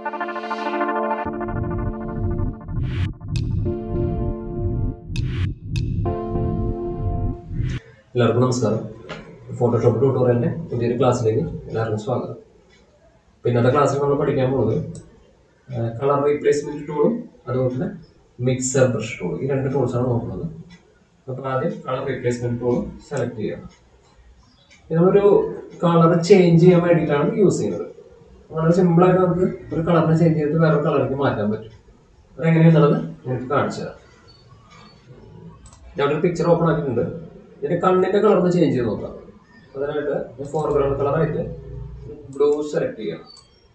എല്ലാവർക്കും നമസ്കാരം ഫോട്ടോഷോപ്പ് ട്യൂട്ടോറിയലിൻ്റെ പുതിയൊരു ക്ലാസ്സിലേക്ക് എല്ലാവർക്കും സ്വാഗതം അപ്പോൾ ഇന്നത്തെ ക്ലാസ്സിൽ നമ്മൾ പഠിക്കാൻ പോകുന്നത് കളർ റീപ്ലേസ്മെൻറ്റ് ടൂളും അതുപോലെ തന്നെ മിക്സർ ബ്രഷ് ടൂൾ ഈ രണ്ട് ടൂൾസാണ് നോക്കുന്നത് അപ്പോൾ ആദ്യം കളർ റീപ്ലേസ്മെൻറ്റ് ടൂൾ സെലക്ട് ചെയ്യുക ഇത് നമ്മളൊരു കളർ ചേഞ്ച് ചെയ്യാൻ വേണ്ടിയിട്ടാണ് യൂസ് ചെയ്യുന്നത് വളരെ സിമ്പിളായിട്ട് നമുക്ക് ഒരു കളറിനെ ചേഞ്ച് ചെയ്തിട്ട് വേറെ കളറിലേക്ക് മാറ്റാൻ പറ്റും അതെങ്ങനെയാണെന്നുള്ളത് എനിക്ക് കാണിച്ചു തരാം ഞാൻ ഒരു പിക്ചർ ഓപ്പൺ ആക്കിയിട്ടുണ്ട് ഇതിന്റെ കണ്ണിന്റെ കളർ ഒന്ന് ചേഞ്ച് ചെയ്ത് നോക്കാം അതിനായിട്ട് ഫോർഗ്രൗണ്ട് കളറായിട്ട് ബ്ലൂ സെലക്ട് ചെയ്യണം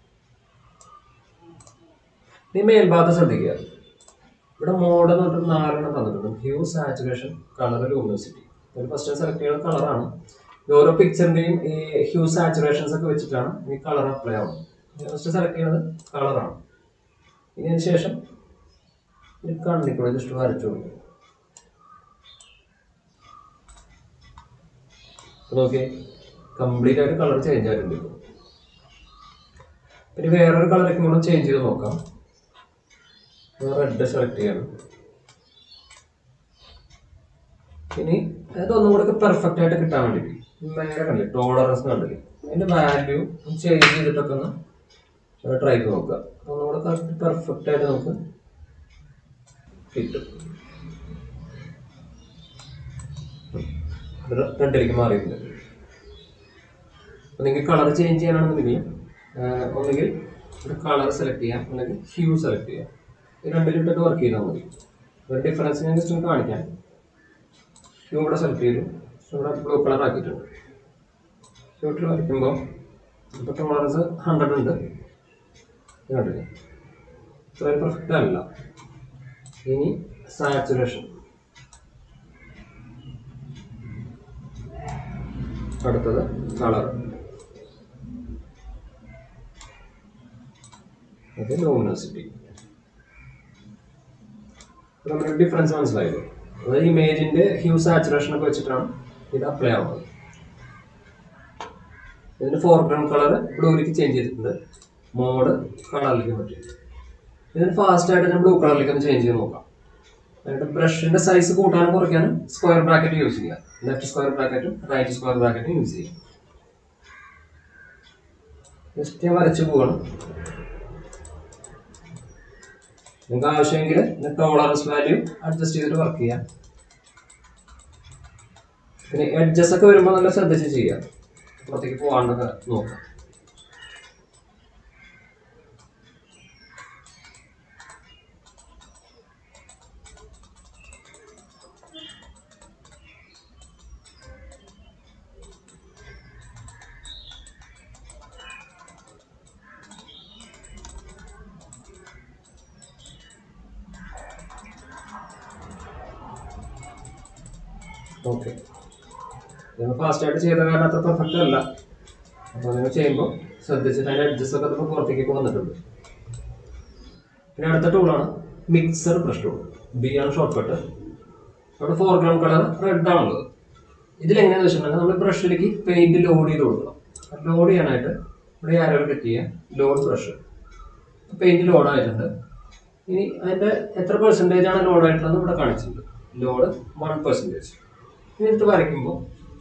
ഇനി മേൽഭാഗത്ത് ശ്രദ്ധിക്കുക ഇവിടെ മോഡ് എന്ന് പറഞ്ഞിട്ട് നാലെണ്ണം തന്നിട്ടുണ്ട് ഹ്യൂ സാച്ചുറേഷൻ കളർ ലൂമിനോസിറ്റി ഒരു ഫസ്റ്റ് സെലക്ട് ചെയ്യുന്ന കളറാണ് ഈ ഓരോ പിക്ചറിന്റെയും ഈ ഹ്യൂ സാച്ചുറേഷൻസ് ഒക്കെ വെച്ചിട്ടാണ് ഈ കളർ അപ്ലൈ ആവുന്നത് ഫസ്റ്റ് സെലക്ട് ചെയ്യുന്നത് കളറാണ് ഇനി അതിന് ശേഷം ഈ കണ്ണിൽ കൂടെ ജസ്റ്റ് വരച്ചു കൊടുക്കും നോക്കി കംപ്ലീറ്റ് ആയിട്ട് കളർ ചേഞ്ച് ആയിട്ടുണ്ട് ഇപ്പോൾ പിന്നെ വേറൊരു കളറൊക്കെ കൂടെ ചേഞ്ച് ചെയ്ത് നോക്കാം റെഡ് സെലക്ട് ചെയ്യണം ഇനി അതൊന്നും കൂടെ പെർഫെക്റ്റ് ആയിട്ട് കിട്ടാൻ വേണ്ടിയിട്ട് നേരെ കണ്ടില്ലേ ടോളറൻസ് കണ്ടില്ലേ അതിന്റെ വാല്യൂ ചേഞ്ച് ചെയ്തിട്ടൊക്കെ ഒന്ന് ട്രൈ ചെയ്ത് നോക്കുക ഒന്നും കൂടെ കറക്റ്റ് പെർഫെക്റ്റ് ആയിട്ട് നമുക്ക് കിട്ടും റെഡിലേക്ക് മാറിയിട്ടുണ്ട് അപ്പോൾ നിങ്ങൾക്ക് കളർ ചേഞ്ച് ചെയ്യാനാണെന്നുണ്ടെങ്കിൽ ആഹ് ഒന്നുകിൽ ഒരു കളർ സെലക്ട് ചെയ്യാം അല്ലെങ്കിൽ ഹ്യൂ സെലക്ട് ചെയ്യാം ഇത് രണ്ടിലിട്ടിട്ട് വർക്ക് ചെയ്താൽ മതി ഒരു ഡിഫറൻസ് ഞാൻ ജസ്റ്റ് ഒന്ന് കാണിക്കാം ഹ്യൂ ഇവിടെ സെലക്ട് ചെയ്തു ഇവിടെ ബ്ലൂ കളർ ആക്കിയിട്ടുണ്ട് ഹ്യൂട്ടിൽ വരയ്ക്കുമ്പോൾ ഇപ്പോൾ ടോളറൻസ് ഹൺഡ്രഡ് ഉണ്ട് ഇത് കണ്ടില്ലേ ഇത്ര പെർഫെക്റ്റ് അല്ല ഇനി സാച്ചുറേഷൻ അടുത്തത് കളർ അത് ലൂമിനോസിറ്റി നമ്മുടെ ഡിഫറൻസ് മനസ്സിലായല്ലോ അതായത് ഇമേജിന്റെ ഹ്യൂ സാച്ചുറേഷൻ ഒക്കെ വെച്ചിട്ടാണ് ഇത് അപ്ലൈ ആവുന്നത് ഇതിന്റെ ഫോർഗ്രൗണ്ട് കളർ ബ്ലൂയിലേക്ക് ചേഞ്ച് ചെയ്തിട്ടുണ്ട് മോഡ് കളറിലേക്ക് പറ്റി ഇതിന് ഫാസ്റ്റ് ആയിട്ട് ഞാൻ ബ്ലൂ കളറിലേക്ക് ഒന്ന് ചേഞ്ച് ചെയ്ത് നോക്കാം എന്നിട്ട് ബ്രഷിന്റെ സൈസ് കൂട്ടാനും കുറയ്ക്കാനും സ്ക്വയർ ബ്രാക്കറ്റ് യൂസ് ചെയ്യാം ലെഫ്റ്റ് സ്ക്വയർ ബ്രാക്കറ്റും റൈറ്റ് സ്ക്വയർ ബ്രാക്കറ്റും യൂസ് ചെയ്യും ജസ്റ്റ് ഞാൻ വരച്ചു പോകണം നിങ്ങൾക്ക് ആവശ്യമെങ്കിൽ ടോളറൻസ് വാല്യൂ അഡ്ജസ്റ്റ് ചെയ്തിട്ട് വർക്ക് ചെയ്യാം പിന്നെ എഡ്ജസ് ഒക്കെ വരുമ്പോൾ നല്ല ശ്രദ്ധിച്ച് ചെയ്യാം പുറത്തേക്ക് പോകാണ്ടൊക്കെ നോക്കാം ഓക്കെ നിങ്ങൾ ഫാസ്റ്റ് ആയിട്ട് ചെയ്ത കാരണം അത്ര പെർഫെക്റ്റ് അല്ല അപ്പോൾ നിങ്ങൾ ചെയ്യുമ്പോൾ ശ്രദ്ധിച്ചിട്ട് അതിൻ്റെ അഡ്ജസ്റ്റ് ഒക്കെ ഇപ്പോൾ പുറത്തേക്ക് വന്നിട്ടുണ്ട് പിന്നെ അടുത്ത ടൂളാണ് മിക്സർ ബ്രഷ് ടൂൾ ബി ആണ് ഷോർട്ട് കട്ട് അവിടെ ഫോർഗ്രൗണ്ട് കളർ റെഡ് ആണുള്ളത് ഇതിലെങ്ങനെയാണെന്ന് വെച്ചിട്ടുണ്ടെങ്കിൽ നമ്മൾ ബ്രഷിലേക്ക് പെയിന്റ് ലോഡ് ചെയ്ത് കൊടുക്കണം ലോഡ് ചെയ്യാനായിട്ട് ഇവിടെ ആരോഗ്യം ക്ലിക്ക് ചെയ്യാം ലോഡ് ബ്രഷ് പെയിന്റ് ലോഡ് ആയിട്ടുണ്ട് ഇനി അതിൻ്റെ എത്ര പെർസെൻറ്റേജ് ആണ് ലോഡ് ആയിട്ടുള്ളത് ഇവിടെ കാണിച്ചിട്ടുണ്ട് ലോഡ് വൺ പെർസെൻറ്റേജ് ഇനി എടുത്ത് വരയ്ക്കുമ്പോൾ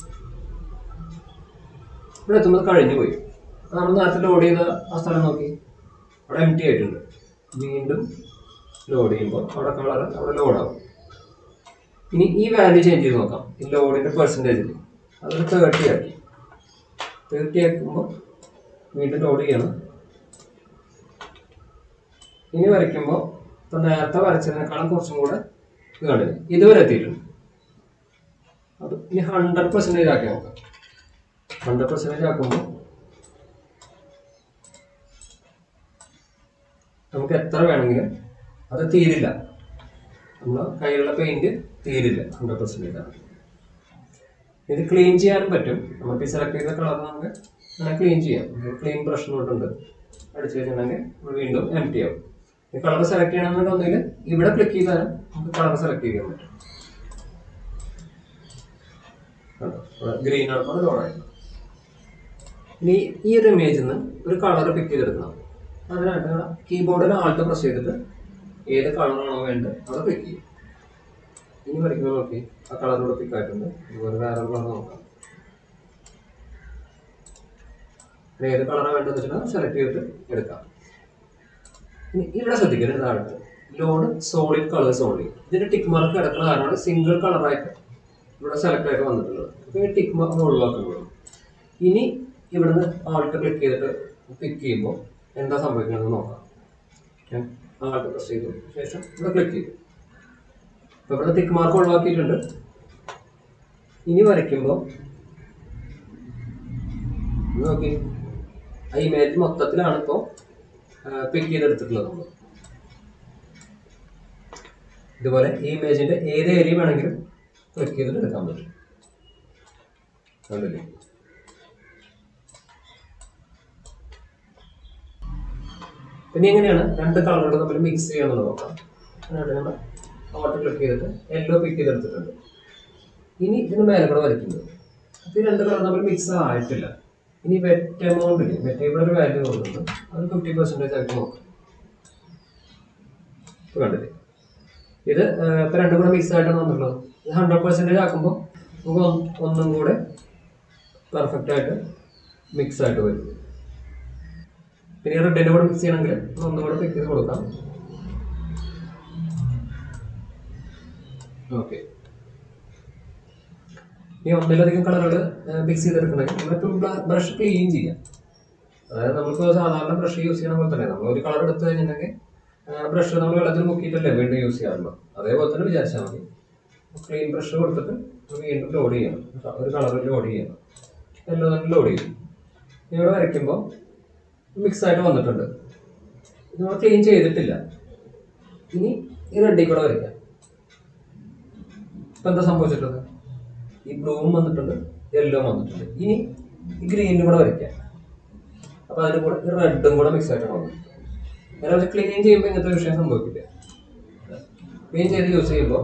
ഇവിടെ എത്തുമ്പോൾ കഴിഞ്ഞു പോയി നമ്മൾ നേരത്തെ ലോഡ് ചെയ്ത ആ സ്ഥലം നോക്കി അവിടെ എം ടി ആയിട്ടുണ്ട് വീണ്ടും ലോഡ് ചെയ്യുമ്പോൾ അവിടെ കളർ അവിടെ ലോഡാവും ഇനി ഈ വാല്യൂ ചേഞ്ച് ചെയ്ത് നോക്കാം ഈ ലോഡിൻ്റെ പെർസെൻറ്റേജിൽ അതൊരു തേർട്ടി ആക്കി തേർട്ടി ആക്കുമ്പോൾ വീണ്ടും ലോഡ് ചെയ്യണം ഇനി വരയ്ക്കുമ്പോൾ ഇപ്പം നേരത്തെ വരച്ചതിനേക്കാളും കുറച്ചും കൂടെ ഇത് കണ്ടില്ലേ ഇതുവരെ എത്തിയിട്ടുണ്ട് അത് ഇനി ഹൺഡ്രഡ് പെർസെൻറ്റേജ് ആക്കി നോക്കാം ഹൺഡ്രഡ് പെർസെൻറ്റേജ് ആക്കുമ്പോൾ നമുക്ക് എത്ര വേണമെങ്കിലും അത് തീരില്ല നമ്മുടെ കയ്യിലുള്ള പെയിന്റ് തീരില്ല ഹൺഡ്രഡ് പെർസെൻറ്റേജ് ആണ് ഇത് ക്ലീൻ ചെയ്യാനും പറ്റും നമുക്ക് ഈ സെലക്ട് ചെയ്ത കളർ നമുക്ക് അങ്ങനെ ക്ലീൻ ചെയ്യാം ക്ലീൻ ബ്രഷ് നോട്ടുണ്ട് അടിച്ചു കഴിഞ്ഞിട്ടുണ്ടെങ്കിൽ വീണ്ടും എം ടി ആവും ഈ കളർ സെലക്ട് ചെയ്യണമെന്നുണ്ടെങ്കിൽ ഇവിടെ ക്ലിക്ക് ചെയ്താലും നമുക്ക് കളർ സെലക്ട് ചെയ്യാൻ പറ്റും ഗ്രീൻ ആണ് ലോഡായി ഇനി ഈ ഒരു ഇമേജിൽ നിന്ന് ഒരു കളർ പിക്ക് ചെയ്തെടുക്കണം അതിനായിട്ട് കീബോർഡിൽ ആൾട്ട് പ്രസ് ചെയ്തിട്ട് ഏത് കളറാണോ വേണ്ടത് അത് ക്ലിക്ക് ചെയ്യും ഇനി വരയ്ക്കുമ്പോൾ നോക്കി ആ കളറിലൂടെ പിക്ക് ആയിട്ടുണ്ട് ഇതുപോലെ വേറെ കളർ നോക്കാം പിന്നെ ഏത് കളറാണ് വേണ്ടതെന്ന് വെച്ചാൽ സെലക്ട് ചെയ്തിട്ട് എടുക്കാം ഇനി ഇവിടെ ശ്രദ്ധിക്കരുത് താഴത്ത് ലോഡ് സോളിഡ് കളേഴ്സ് ഓൺലി ഇതിന്റെ ടിക്ക് മാർക്ക് കിടക്കുന്ന കാരണമാണ് സിംഗിൾ കളറായിട്ട് ഇവിടെ സെലക്ട് ആയിട്ട് വന്നിട്ടുള്ളത് അപ്പോൾ ഈ ടിക്ക് മാർക്ക് ഒഴിവാക്കുന്നത് ഇനി ഇവിടുന്ന് ആൾട്ട് ക്ലിക്ക് ചെയ്തിട്ട് പിക്ക് ചെയ്യുമ്പോൾ എന്താ സംഭവിക്കുന്നത് നോക്കാം ഞാൻ ആൾട്ട് പ്രസ് ചെയ്തു ശേഷം ഇവിടെ ക്ലിക്ക് ചെയ്തു അപ്പോൾ ഇവിടെ ടിക്ക് മാർക്ക് ഒഴിവാക്കിയിട്ടുണ്ട് ഇനി വരയ്ക്കുമ്പോൾ നോക്കി ആ ഇമേജ് മൊത്തത്തിലാണ് ഇപ്പോൾ പിക്ക് ചെയ്തെടുത്തിട്ടുള്ളത് നമ്മൾ ഇതുപോലെ ഈ ഇമേജിന്റെ ഏത് ഏരിയ വേണമെങ്കിലും ക്ലിക്ക് ചെയ്തിട്ട് എടുക്കാൻ പറ്റും കണ്ടില്ലേ പിന്നെ എങ്ങനെയാണ് രണ്ട് കളറുകൾ തമ്മിൽ മിക്സ് ചെയ്യാന്നുള്ളത് നോക്കാം അതിനായിട്ട് നമ്മൾ ഓട്ടോ ക്ലിക്ക് ചെയ്തിട്ട് യെല്ലോ പിക്ക് ചെയ്തെടുത്തിട്ടുണ്ട് ഇനി ഇതിന് മേലെ കൂടെ വരയ്ക്കുന്നത് അപ്പോൾ ഈ രണ്ട് കളർ തമ്മിൽ മിക്സ് ആയിട്ടില്ല ഇനി വെറ്റ് എമൗണ്ട് ഇല്ലേ വെറ്റ് ഇവിടെ ഒരു വാല്യൂ കൊടുക്കുന്നുണ്ട് അത് ഫിഫ്റ്റി പെർസെൻറ്റേജ് ആയിട്ട് നോക്കാം ഇപ്പോൾ കണ്ടില്ലേ ഇത് ഇപ്പം രണ്ടും കൂടെ മിക്സ് ആയിട്ടാണ് വന്നിട്ടുള്ളത് ഇത് ഹൺഡ്രഡ് പെർസെൻറ്റേജ് ആക്കുമ്പോൾ നമുക്ക് ഒന്ന് ഒന്നും കൂടെ പെർഫെക്റ്റ് ആയിട്ട് മിക്സ് ആയിട്ട് വരും പിന്നെ ഈ റെഡിൻ്റെ കൂടെ മിക്സ് ചെയ്യണമെങ്കിൽ ഒന്നും കൂടെ പിക്ക് ചെയ്ത് കൊടുക്കാം ഓക്കെ ഇനി ഒന്നിലധികം കളറുകൾ മിക്സ് ചെയ്തെടുക്കണമെങ്കിൽ നമ്മളിപ്പോൾ ബ്രഷ് ക്ലീൻ ചെയ്യാം അതായത് നമുക്ക് സാധാരണ ബ്രഷ് യൂസ് ചെയ്യണ പോലെ തന്നെ നമ്മൾ ഒരു കളർ എടുത്തു കഴിഞ്ഞിട്ടുണ്ടെങ്കിൽ ബ്രഷ് നമ്മൾ വെള്ളത്തിൽ മുക്കിയിട്ടല്ലേ വീണ്ടും യൂസ് ചെയ്യാറുള്ളൂ അതേപോലെ തന്നെ വിചാരിച്ചാൽ മതി ക്ലീൻ ബ്രഷ് കൊടുത്തിട്ട് വീണ്ടും ലോഡ് ചെയ്യണം ഒരു കളറിൽ ലോഡ് ചെയ്യണം എല്ലാം തന്നെ ലോഡ് ചെയ്യും ഇനി ഇവിടെ വരയ്ക്കുമ്പോൾ മിക്സ് ആയിട്ട് വന്നിട്ടുണ്ട് ഇത് നമ്മൾ ക്ലീൻ ചെയ്തിട്ടില്ല ഇനി ഈ റെഡിൽ കൂടെ വരയ്ക്കാം ഇപ്പം എന്താ സംഭവിച്ചിട്ടുള്ളത് ഈ ബ്ലൂവും വന്നിട്ടുണ്ട് യെല്ലോ വന്നിട്ടുണ്ട് ഇനി ഈ ഗ്രീനും കൂടെ വരയ്ക്കാം അപ്പോൾ അതിൻ്റെ കൂടെ ഈ റെഡും കൂടെ മിക്സ് ആയിട്ടാണ് വന്നത് അതായത് ക്ലീൻ ചെയ്യുമ്പോൾ ഇങ്ങനത്തെ വിഷയം സംഭവിക്കില്ല ക്ലീൻ ചെയ്ത് യൂസ് ചെയ്യുമ്പോൾ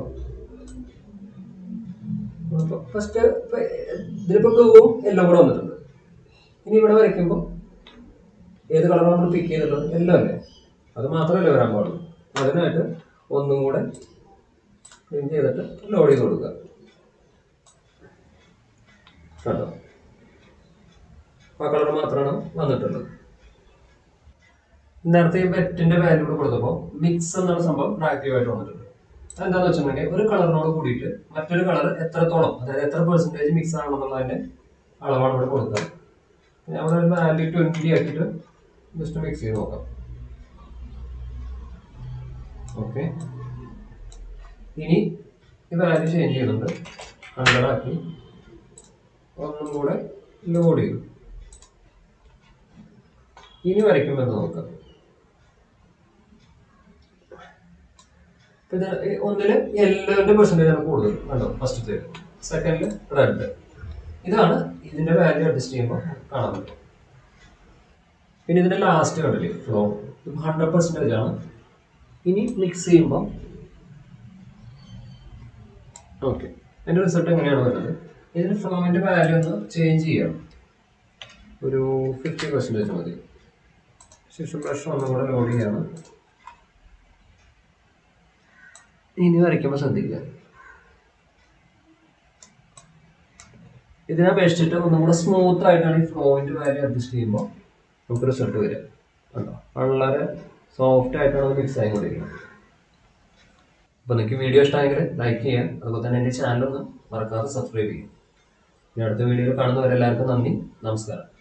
ഫസ്റ്റ് ഇതിലിപ്പോൾ ബ്ലൂവും എല്ലാം കൂടെ വന്നിട്ടുണ്ട് ഇനി ഇവിടെ വരയ്ക്കുമ്പോൾ ഏത് കളർ നമ്മൾ പിക്ക് ചെയ്തിട്ടുള്ളത് എല്ലാം അല്ലേ അത് മാത്രമല്ലേ വരാൻ പാടുള്ളൂ അതിനായിട്ട് ഒന്നും കൂടെ ക്ലീൻ ചെയ്തിട്ട് ലോഡ് ചെയ്ത് കൊടുക്കുക കണ്ടോ ആ കളർ മാത്രമാണ് വന്നിട്ടുള്ളത് നേരത്തെ ഈ വെറ്റിന്റെ വാല്യൂ കൂടെ കൊടുത്തപ്പോൾ മിക്സ് എന്നുള്ള സംഭവം ആക്റ്റീവ് ആയിട്ട് വന്നിട്ടുണ്ട് അതെന്താന്ന് വെച്ചിട്ടുണ്ടെങ്കിൽ ഒരു കളറിനോട് കൂടിയിട്ട് മറ്റൊരു കളർ എത്രത്തോളം അതായത് എത്ര പെർസെൻറ്റേജ് മിക്സ് ആണെന്നുള്ളതിന്റെ അളവാണ് ഇവിടെ കൊടുക്കുക ഞാൻ ഇവിടെ ഒരു വാല്യൂ ട്വന്റി ആക്കിയിട്ട് ജസ്റ്റ് മിക്സ് ചെയ്ത് നോക്കാം ഓക്കെ ഇനി ഈ വാല്യൂ ചേഞ്ച് ചെയ്യുന്നുണ്ട് ഹൺഡ്രഡ് ആക്കി ഒന്നും കൂടെ ലോഡ് ചെയ്തു ഇനി വരയ്ക്കുമ്പോൾ എന്ത് നോക്കാം ഇത് ഈ ഒന്നില് യെല്ലോന്റെ പെർസെൻറ്റേജ് ആണ് കൂടുതൽ കണ്ടോ ഫസ്റ്റത്തെ സെക്കൻഡില് റെഡ് ഇതാണ് ഇതിന്റെ വാല്യൂ അഡ്ജസ്റ്റ് ചെയ്യുമ്പോൾ കാണാൻ പറ്റും പിന്നെ ഇതിന്റെ ലാസ്റ്റ് കണ്ടില്ലേ ഫ്ലോ ഇത് ഹൺഡ്രഡ് പെർസെൻറ്റേജ് ആണ് ഇനി മിക്സ് ചെയ്യുമ്പോൾ ഓക്കെ അതിന്റെ റിസൾട്ട് എങ്ങനെയാണ് വരുന്നത് ഇതിന് ഫ്ലോമിന്റെ വാല്യൂ ഒന്ന് ചേഞ്ച് ചെയ്യാം ഒരു ഫിഫ്റ്റി പെർസെൻറ്റേജ് മതി ശേഷം ബ്രഷ് ഒന്നും കൂടെ ലോഡ് ചെയ്യാണ് ഇനി വരയ്ക്കുമ്പോൾ ശ്രദ്ധിക്കുക ഇതിനെ അപേക്ഷിച്ചിട്ട് ഒന്നും കൂടെ സ്മൂത്ത് ആയിട്ടാണ് ഈ ഫ്ലോയിന്റെ വാല്യൂ അഡ്ജസ്റ്റ് ചെയ്യുമ്പോൾ നമുക്ക് റിസൾട്ട് വരിക കണ്ടോ വളരെ സോഫ്റ്റ് ആയിട്ടാണ് അത് മിക്സ് ആയിക്കൊണ്ടിരിക്കുന്നത് അപ്പോൾ നിങ്ങൾക്ക് വീഡിയോ ഇഷ്ടമായെങ്കിൽ ലൈക്ക് ചെയ്യാം അതുപോലെ തന്നെ എൻ്റെ ചാനൽ ഒന്ന് മറക്കാതെ സബ്സ്ക്രൈബ് ചെയ്യും ഇനി അടുത്ത വീഡിയോയിൽ കാണുന്നവരെല്ലാവർക്കും നന്ദി നമസ്കാരം